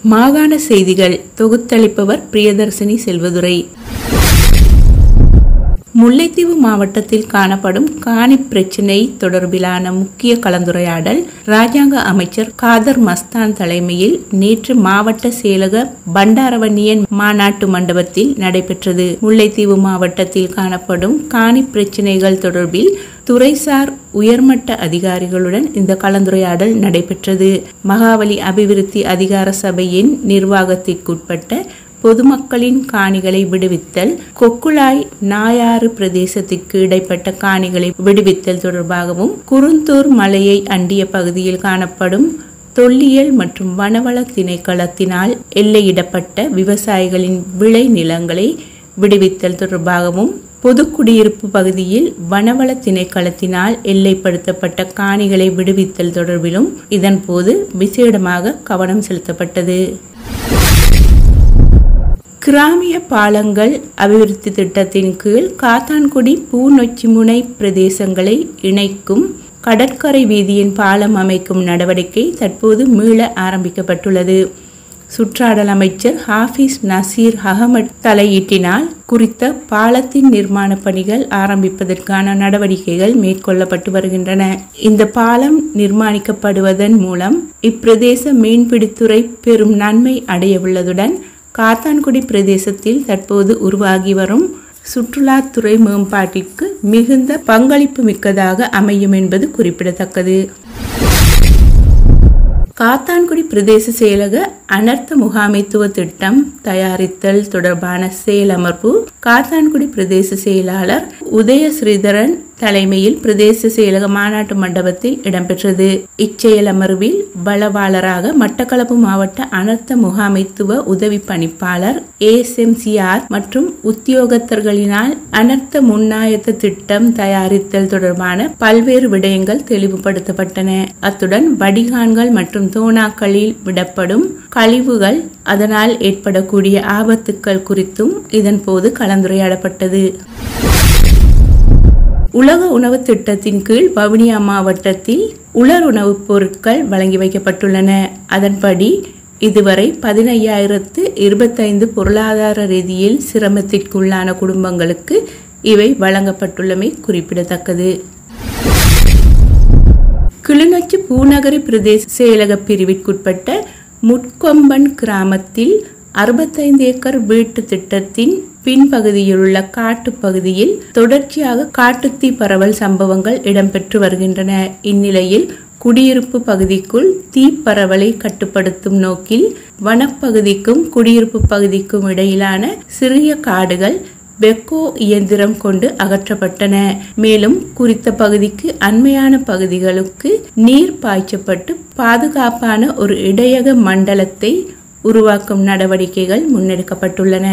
மாகாண செய்திகள் தொகுத்தளிப்பவர் பிரியதர்சினி செல்வதுரை முல்லைத்தீவு மாவட்டத்தில் காணப்படும் காணி பிரச்சினை தொடர்பிலான முக்கிய கலந்துரையாடல் ராஜாங்க அமைச்சர் காதர் மஸ்தான் தலைமையில் நேற்று மாவட்ட செயலக பண்டாரவன்னியன் மாநாட்டு மண்டபத்தில் நடைபெற்றது முல்லைத்தீவு மாவட்டத்தில் காணப்படும் காணி பிரச்சினைகள் தொடர்பில் துறைசார் உயர்மட்ட அதிகாரிகளுடன் இந்த கலந்துரையாடல் நடைபெற்றது மகாவலி அபிவிருத்தி அதிகார சபையின் நிர்வாகத்திற்குட்பட்ட பொதுமக்களின் காணிகளை விடுவித்தல் கொக்குளாய் நாயாறு பிரதேசத்திற்கு இடைப்பட்ட காணிகளை விடுவித்தல் தொடர்பாகவும் குருந்தூர் மலையை அண்டிய பகுதியில் காணப்படும் தொல்லியல் மற்றும் வனவள திணைக்களத்தினால் எல்லையிடப்பட்ட விவசாயிகளின் விளை நிலங்களை விடுவித்தல் தொடர்பாகவும் பொது குடியிருப்பு பகுதியில் வனவள திணைக்களத்தினால் எல்லைப்படுத்தப்பட்ட காணிகளை விடுவித்தல் தொடர்பிலும் இதன்போது விசேடமாக கவனம் செலுத்தப்பட்டது கிராமிய பாலங்கள் அபிவிருத்தி திட்டத்தின் கீழ் காத்தான்குடி பூநொச்சிமுனை பிரதேசங்களை இணைக்கும் கடற்கரை வீதியின் பாலம் அமைக்கும் நடவடிக்கை தற்போது மீள ஆரம்பிக்கப்பட்டுள்ளது சுற்றாடல் அமைச்சர் ஹாஃபிஸ் நசீர் அகமட் தலையீட்டினால் குறித்த பாலத்தின் நிர்மாண பணிகள் ஆரம்பிப்பதற்கான நடவடிக்கைகள் மேற்கொள்ளப்பட்டு வருகின்றன இந்த பாலம் நிர்மாணிக்கப்படுவதன் மூலம் இப்பிரதேச மீன்பிடித்துறை பெரும் நன்மை அடையவுள்ளதுடன் காத்தான்குடி பிரதேசத்தில் தற்போது உருவாகி வரும் சுற்றுலாத்துறை மேம்பாட்டிற்கு மிகுந்த பங்களிப்பு மிக்கதாக அமையும் என்பது குறிப்பிடத்தக்கது காத்தான்குடி பிரதேச செயலக அனர்த்த முகாமைத்துவ திட்டம் தயாரித்தல் தொடர்பான செயலமர்வு காத்தான்குடி பிரதேச செயலாளர் உதய ஸ்ரீதரன் தலைமையில் பிரதேச செயலக மாநாட்டு மண்டபத்தில் இடம்பெற்றது இச்செயல் அமர்வில் பலவாளராக மட்டக்களப்பு மாவட்ட அனர்த்த முகாமைத்துவ உதவி பணிப்பாளர் ஏஎஸ்எம்சிஆர் மற்றும் உத்தியோகத்தர்களினால் அனர்த்த முன்னாயத்த திட்டம் தயாரித்தல் தொடர்பான பல்வேறு விடயங்கள் தெளிவுபடுத்தப்பட்டன அத்துடன் வடிகான்கள் மற்றும் தோணாக்களில் விடப்படும் கழிவுகள் அதனால் ஏற்படக்கூடிய ஆபத்துக்கள் குறித்தும் இதன் போது கலந்துரையாடப்பட்டது உலக உணவு திட்டத்தின் கீழ் வவுனியா மாவட்டத்தில் உலர் உணவுப் பொருட்கள் வழங்கி வைக்கப்பட்டுள்ளன அதன்படி இதுவரை பதினையாயிரத்து இருபத்தைந்து பொருளாதார ரீதியில் சிரமத்திற்குள்ளான குடும்பங்களுக்கு இவை வழங்கப்பட்டுள்ளமை குறிப்பிடத்தக்கது கிளிநொச்சி பூநகரி பிரதேச செயலக பிரிவிற்குட்பட்ட முட்கொம்பன் கிராமத்தில் அறுபத்தைந்து ஏக்கர் வீட்டு திட்டத்தின் பின்பகுதியில் உள்ள காட்டு பகுதியில் தொடர்ச்சியாக காட்டுத்தீ பரவல் சம்பவங்கள் இடம்பெற்று வருகின்றன இந்நிலையில் குடியிருப்பு பகுதிக்குள் தீ பரவலை கட்டுப்படுத்தும் நோக்கில் வனப்பகுதிக்கும் குடியிருப்பு பகுதிக்கும் இடையிலான சிறிய காடுகள் பெக்கோ இயந்திரம் கொண்டு அகற்றப்பட்டன மேலும் குறித்த பகுதிக்கு அண்மையான பகுதிகளுக்கு நீர் பாய்ச்சப்பட்டு பாதுகாப்பான ஒரு இடையக மண்டலத்தை உருவாக்கும் நடவடிக்கைகள் முன்னெடுக்கப்பட்டுள்ளன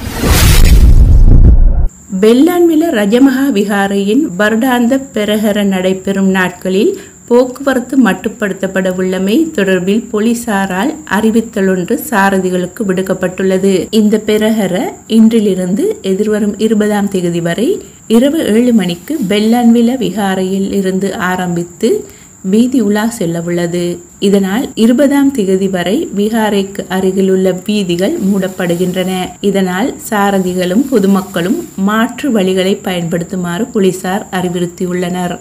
பெல்லான்வில ரஜமகா விகாரையின் வருடாந்த பெரகர நடைபெறும் நாட்களில் போக்குவரத்து மட்டுப்படுத்தப்பட உள்ளமை தொடர்பில் போலீசாரால் அறிவித்தல் ஒன்று சாரதிகளுக்கு விடுக்கப்பட்டுள்ளது இந்த பெரகர இன்றிலிருந்து எதிர்வரும் இருபதாம் தேதி வரை இரவு ஏழு மணிக்கு பெல்லான்வில விகாரையில் இருந்து ஆரம்பித்து வீதி உலா செல்ல உள்ளது இதனால் இருபதாம் திகதி வரை விகாரைக்கு அருகிலுள்ள வீதிகள் மூடப்படுகின்றன இதனால் சாரதிகளும் பொதுமக்களும் மாற்று வழிகளை பயன்படுத்துமாறு போலீசார் அறிவுறுத்தியுள்ளனர்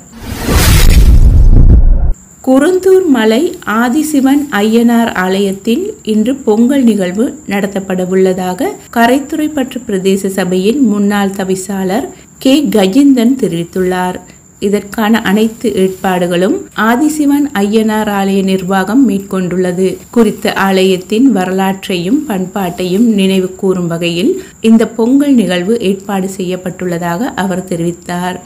குருந்தூர் மலை ஆதிசிவன் ஐயனார் ஆலயத்தில் இன்று பொங்கல் நிகழ்வு நடத்தப்படவுள்ளதாக கரைத்துறை பற்று பிரதேச சபையின் முன்னாள் தவிசாளர் கே கஜிந்தன் தெரிவித்துள்ளார் இதற்கான அனைத்து ஏற்பாடுகளும் ஆதிசிவன் ஐயனார் ஆலய நிர்வாகம் மேற்கொண்டுள்ளது குறித்த ஆலயத்தின் வரலாற்றையும் பண்பாட்டையும் நினைவு கூறும் வகையில் இந்த பொங்கல் நிகழ்வு ஏற்பாடு செய்யப்பட்டுள்ளதாக அவர் தெரிவித்தார்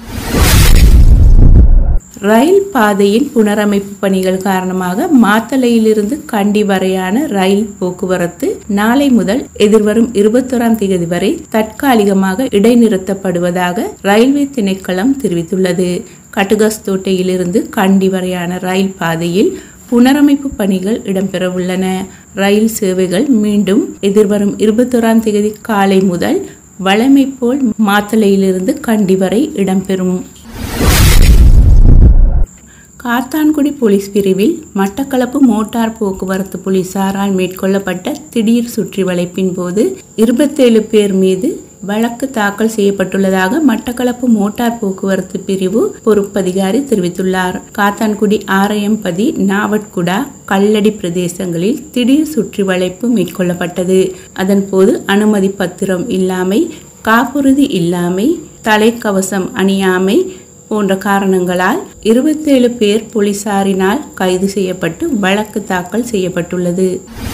ரயில் பாதையின் புனரமைப்பு பணிகள் காரணமாக மாத்தளையிலிருந்து கண்டி வரையான ரயில் போக்குவரத்து நாளை முதல் எதிர்வரும் இருபத்தோராம் தேதி வரை தற்காலிகமாக இடைநிறுத்தப்படுவதாக ரயில்வே திணைக்களம் தெரிவித்துள்ளது கட்டுகஸ்தோட்டையிலிருந்து கண்டி வரையான ரயில் பாதையில் புனரமைப்பு பணிகள் இடம்பெறவுள்ளன ரயில் சேவைகள் மீண்டும் எதிர்வரும் இருபத்தோராம் தேதி காலை முதல் வழமை போல் மாத்தளையிலிருந்து கண்டி வரை இடம்பெறும் காத்தான்குடி போலீஸ் பிரிவில் மட்டக்களப்பு மோட்டார் போக்குவரத்து போலீசாரால் மேற்கொள்ளப்பட்ட திடீர் சுற்றி வளைப்பின் போது இருபத்தேழு பேர் மீது வழக்கு தாக்கல் செய்யப்பட்டுள்ளதாக மட்டக்களப்பு மோட்டார் போக்குவரத்து பிரிவு பொறுப்பதிகாரி தெரிவித்துள்ளார் காத்தான்குடி ஆரையம்பதி நாவட்குடா கல்லடி பிரதேசங்களில் திடீர் சுற்றி வளைப்பு மேற்கொள்ளப்பட்டது அதன்போது அனுமதி பத்திரம் இல்லாமை காப்புறுதி இல்லாமை தலைக்கவசம் அணியாமை போன்ற காரணங்களால் இருபத்தேழு பேர் போலீசாரினால் கைது செய்யப்பட்டு வழக்கு தாக்கல் செய்யப்பட்டுள்ளது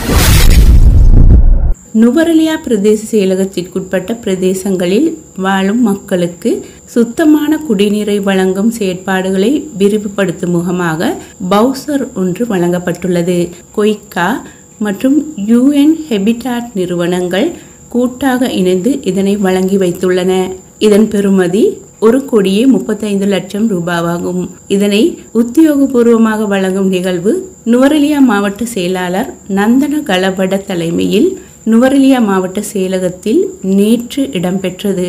நுவரலியா பிரதேச செயலகத்திற்குட்பட்ட பிரதேசங்களில் வாழும் மக்களுக்கு சுத்தமான குடிநீரை வழங்கும் செயற்பாடுகளை விரிவுபடுத்தும் முகமாக பவுசர் ஒன்று வழங்கப்பட்டுள்ளது கொய்கா மற்றும் யுஎன் ஹெபிடாட் நிறுவனங்கள் கூட்டாக இணைந்து இதனை வழங்கி வைத்துள்ளன இதன் பெறுமதி ஒரு கோடியே முப்பத்தைந்து லட்சம் ரூபாவாகும் இதனை உத்தியோகபூர்வமாக வழங்கும் நிகழ்வு நுவரெலியா மாவட்ட செயலாளர் நந்தன கலவட தலைமையில் நுவரெலியா மாவட்ட செயலகத்தில் நேற்று இடம்பெற்றது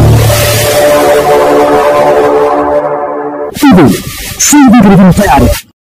இது செய்திகளின் தயாரிப்பு